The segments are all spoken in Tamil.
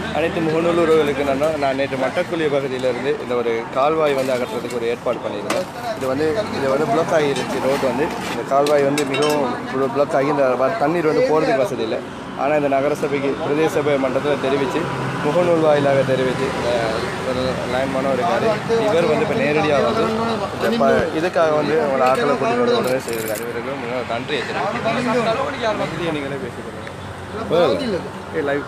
அனைத்து முகநூல் உறவுகளுக்கு நான் நான் நேற்று மட்டக்குழி பகுதியிலிருந்து இந்த ஒரு கால்வாய் வந்து அகற்றுறதுக்கு ஒரு ஏற்பாடு பண்ணியிருந்தேன் இது வந்து இது வந்து பிளாக் ஆகிருச்சு ரோடு வந்து இந்த கால்வாய் வந்து மிகவும் பிளாக் ஆகி இந்த வ- தண்ணீர் வந்து போகிறதுக்கு வசதி இல்லை ஆனால் இந்த நகரசபைக்கு பிரதேச சபை மன்றத்தில் தெரிவித்து முகநூல் வாயிலாக தெரிவித்து ஒரு லைன் மனம் இருக்காரு இவர் வந்து இப்போ நேரடியாக வந்து இந்த ப இதுக்காக வந்து அவங்கள ஆக்களை கூட்டிட்டு வந்து உடனே செய்திருக்காரு இவருக்கு மிக நன்றியை தெரிவிக்கிறேன் நீங்களே பேசிக்கொள்ளுங்க live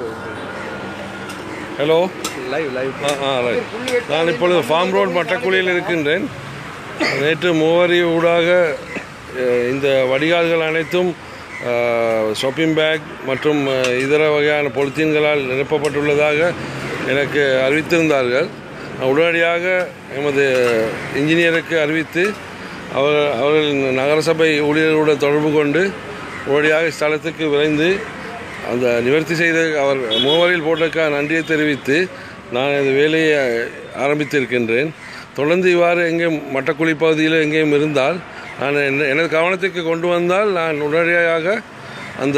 hello live live ah ah right நான் இப்பொழுது ஃபார்ம் ரோட் மட்டக்குழியில் இருக்கின்றேன் நேற்று மூவரி ஊடாக அஹ், இந்த வடிகால்கள் அனைத்தும் ஷாப்பிங் பேக் மற்றும் அஹ், இதர வகையான பொலித்தீன்களால் நிரப்பப்பட்டுள்ளதாக எனக்கு அறிவித்திருந்தார்கள் நான் உடனடியாக எமது இன்ஜினியருக்கு அறிவித்து அவர் அவர்கள் நகரசபை ஊழியர்களுடன் தொடர்பு கொண்டு உடனடியாக ஸ்தலத்துக்கு விரைந்து அந்த நிவர்த்தி செய்த அவர் மூவரில் போட்டதுக்காக நன்றியை தெரிவித்து நான் இந்த வேலையை ஆரம்பித்திருக்கின்றேன் தொடர்ந்து இவ்வாறு எங்கேயும் மட்டக்குழி பகுதியில் எங்கேயும் இருந்தால் நான் என்ன- எனது கவனத்துக்கு கொண்டு வந்தால் நான் உடனடியாக அந்த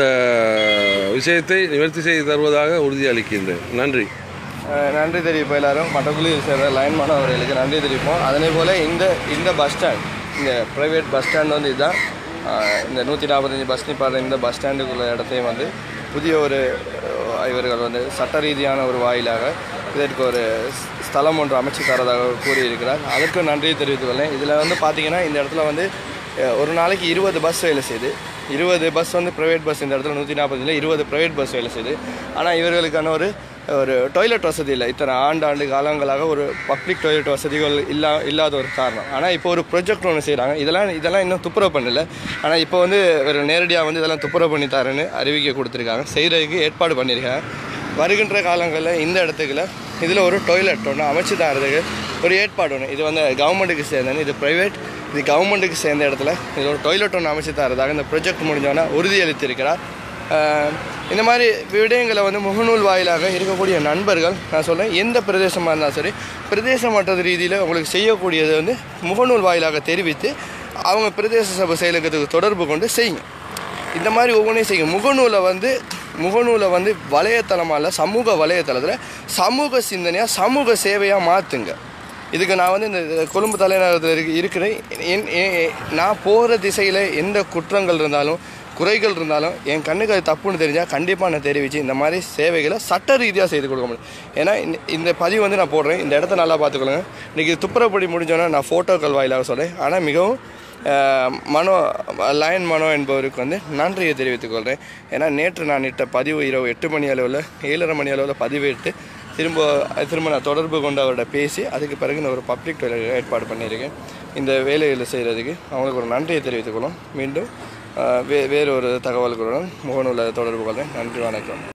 விஷயத்தை நிவர்த்தி செய்து தருவதாக உறுதியளிக்கின்றேன் நன்றி அஹ் நன்றி தெரிவிப்போம் எல்லாரும் மட்டக்குழியில் சேர்ந்த லைன்மான அவர்களுக்கு நன்றி தெரிவிப்போம் அதே போல் இந்த இந்த பஸ் ஸ்டாண்ட் இந்த ப்ரைவேட் பஸ் ஸ்டாண்ட் வந்து இதுதான் அஹ் இந்த நூற்றி நாற்பத்தஞ்சு பஸ் நிப்பாடுற இந்த பஸ் ஸ்டாண்டுக்குள்ள இடத்தையும் வந்து புதிய ஒரு அஹ், இவர்கள் வந்து சட்ட ரீதியான ஒரு வாயிலாக இதற்கு ஒரு ஸ்- ஸ்தலம் ஒன்று அமைச்சு தரதாக கூறியிருக்கிறார் அதற்கு நன்றியை தெரிவித்துக் கொள்ளேன் இதில் வந்து பார்த்தீங்கன்னா இந்த இடத்துல வந்து அஹ், ஒரு நாளைக்கு இருபது பஸ் வேலை செய்யுது இருபது பஸ் வந்து ப்ரைவேட் பஸ் இந்த இடத்துல நூற்றி நாற்பதுல இருபது ப்ரைவேட் பஸ் வேலை செய்யுது ஆனால் இவர்களுக்கான ஒரு ஒரு டாய்லெட் வசதி இல்லை இத்தனை ஆண்டாண்டு காலங்களாக ஒரு பப்ளிக் டாய்லெட் வசதிகள் இல்லா இல்லாத ஒரு காரணம் ஆனால் இப்போ ஒரு ப்ரொஜெக்ட் ஒன்று செய்கிறாங்க இதெல்லாம் இதெல்லாம் இன்னும் துப்புரவு பண்ணல ஆனால் இப்போ வந்து ஒரு நேரடியாக வந்து இதெல்லாம் துப்புரவு பண்ணி தரேன்னு அறிவிக்கை கொடுத்துருக்காங்க செய்கிறதுக்கு ஏற்பாடு பண்ணியிருக்காங்க வருகின்ற காலங்களில் இந்த இடத்துக்குள்ள இதில் ஒரு டாய்லெட் ஒன்று அமைச்சு தரதுக்கு ஒரு ஏற்பாடு ஒன்று இது வந்து கவர்மெண்ட்டுக்கு சேர்ந்தது இது ப்ரைவேட் இது கவர்மெண்ட்டுக்கு சேர்ந்த இடத்துல இது ஒரு டாய்லெட் ஒன்று அமைச்சு தரதாக இந்த ப்ரொஜெக்ட் முடிஞ்சோன்னா உறுதியளித்திருக்கிறார் ஆஹ் இந்த மாதிரி விடயங்களை வந்து முகநூல் வாயிலாக இருக்கக்கூடிய நண்பர்கள் நான் சொல்கிறேன் எந்த பிரதேசமாக இருந்தாலும் சரி பிரதேச மட்ட ரீதியில் உங்களுக்கு செய்யக்கூடியது வந்து முகநூல் வாயிலாக தெரிவித்து அவங்க பிரதேச சபை செயலகத்துக்கு தொடர்பு கொண்டு செய்யுங்க இந்த மாதிரி ஒவ்வொன்றையும் செய்யுங்க முகநூலை வந்து முகநூலை வந்து வலையத்தளமாக இல்லை சமூக வலையத்தளத்தில் சமூக சிந்தனையாக சமூக சேவையாக மாற்றுங்க இதுக்கு நான் வந்து இந்த கொழும்பு தலைநகரத்தில் இருக்கு இருக்கிறேன் என் எ- நான் போகிற திசையில் எந்த குற்றங்கள் இருந்தாலும் குறைகள் இருந்தாலும் என் கண்ணுக்கு அது தப்புன்னு தெரிஞ்சால் கண்டிப்பாக நான் தெரிவித்து இந்த மாதிரி சேவைகளை சட்ட ரீதியாக செய்து கொடுக்க முடியும் ஏன்னா இந்த- இந்த பதிவு வந்து நான் போடுறேன் இந்த இடத்த நல்லா பார்த்துக்கொள்ளுங்க இன்றைக்கி துப்புரப்படி முடிஞ்சோன்னா நான் ஃபோட்டோக்கள் வாயிலாக சொல்கிறேன் ஆனால் மிகவும் அஹ், மனோ லயன் மனோ என்பவருக்கு வந்து நன்றியை தெரிவித்துக் கொள்கிறேன் ஏன்னா நேற்று நான் இட்ட பதிவு இரவு எட்டு மணி அளவில் ஏழரை மணி அளவில் பதிவிட்டு திரும்ப திரும்ப நான் தொடர்பு கொண்டு அவர்கிட்ட பேசி அதுக்கு பிறகு நான் ஒரு பப்ளிக் டாய்லெட் ஏற்பாடு பண்ணியிருக்கேன் இந்த வேலைகளை செய்கிறதுக்கு அவங்களுக்கு ஒரு நன்றியை தெரிவித்துக் கொள்ளும் மீண்டும் அஹ், வே வேறு ஒரு தகவல்களுடன் முகநூலில் தொடர்பு கொள்கிறேன் நன்றி வணக்கம்